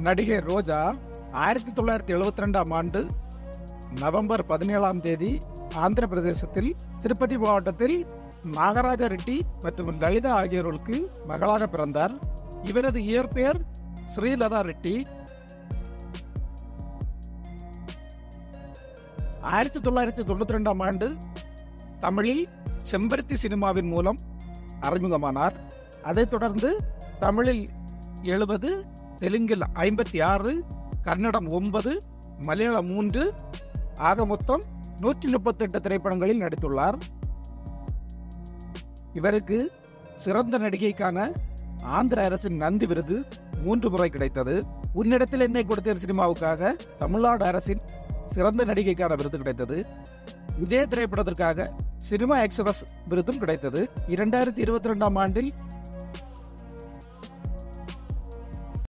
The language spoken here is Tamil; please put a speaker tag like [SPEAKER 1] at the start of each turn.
[SPEAKER 1] நடிகை ரோஜா ஆயிரத்தி தொள்ளாயிரத்தி எழுபத்தி ரெண்டாம் ஆண்டு நவம்பர் பதினேழாம் தேதி ஆந்திர பிரதேசத்தில் திருப்பதி மாவட்டத்தில் நாகராஜ ரெட்டி மற்றும் லலிதா ஆகியோர்களுக்கு மகளாக பிறந்தார் இவரது இயற்பெயர் ஸ்ரீலதா ரெட்டி ஆயிரத்தி தொள்ளாயிரத்தி தொண்ணூத்தி ரெண்டாம் ஆண்டு தமிழில் செம்பருத்தி சினிமாவின் மூலம் அறிமுகமானார் அதைத் தொடர்ந்து தமிழில் எழுபது தெலுங்கில் ஐம்பத்தி ஆறு கன்னடம் ஒன்பது மலையாளம் மூன்று ஆக மொத்தம் நூற்றி முப்பத்தெட்டு திரைப்படங்களில் நடித்துள்ளார் இவருக்கு சிறந்த நடிகைக்கான ஆந்திர அரசின் நந்தி விருது மூன்று முறை கிடைத்தது உன்னிடத்தில் என்னை கொடுத்தேன் சினிமாவுக்காக தமிழ்நாடு அரசின் சிறந்த நடிகைக்கான விருது கிடைத்தது இதே திரைப்படத்திற்காக சினிமா எக்ஸ்பிரஸ் விருதும் கிடைத்தது இரண்டாயிரத்தி இருபத்தி ரெண்டாம் ஆண்டில்